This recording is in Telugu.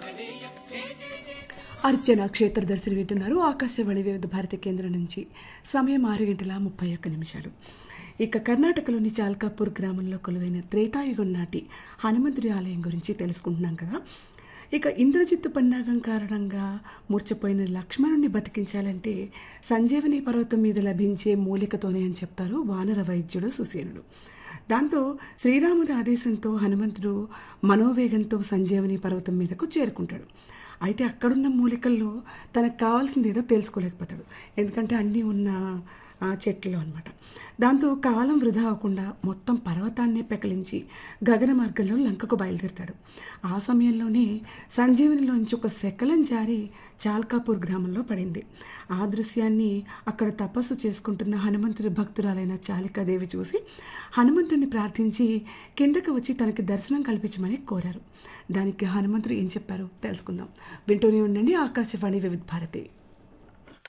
అర్చన క్షేత్ర దర్శనం వింటున్నారు ఆకాశవాణి వివిధ భారతి కేంద్రం నుంచి సమయం ఆరు గంటల ముప్పై ఒక్క నిమిషాలు ఇక కర్ణాటకలోని చాల్కాపూర్ గ్రామంలో కొలువైన త్రేతాయుగం నాటి హనుమంతుడి ఆలయం గురించి తెలుసుకుంటున్నాం కదా ఇక ఇంద్రజిత్తు పన్నాగం కారణంగా మూర్చపోయిన లక్ష్మణుని బతికించాలంటే సంజీవని పర్వతం మీద లభించే మూలికతోనే అని చెప్తారు వానర వైద్యుడు సుసేనుడు దాంతో శ్రీరాముడి ఆదేశంతో హనుమంతుడు మనోవేగంతో సంజీవని పర్వతం మీదకు చేరుకుంటాడు అయితే అక్కడున్న మూలికల్లో తనకు కావాల్సింది ఏదో తెలుసుకోలేకపోతాడు ఎందుకంటే అన్నీ ఉన్న ఆ చెట్లు అనమాట దాంతో కాలం వృధా అవ్వకుండా మొత్తం పర్వతాన్నే పెకలించి గగన మార్గంలో లంకకు బయలుదేరుతాడు ఆ సమయంలోనే సంజీవనిలోంచి ఒక శకలం జారి చాల్కాపూర్ గ్రామంలో పడింది ఆ దృశ్యాన్ని అక్కడ తపస్సు చేసుకుంటున్న హనుమంతుడి భక్తురాలైన చాలికాదేవి చూసి హనుమంతుడిని ప్రార్థించి కిందకు వచ్చి తనకి దర్శనం కల్పించమని కోరారు దానికి హనుమంతుడు ఏం చెప్పారు తెలుసుకుందాం వింటూనే ఉండండి ఆకాశవాణి వివిధ భారతి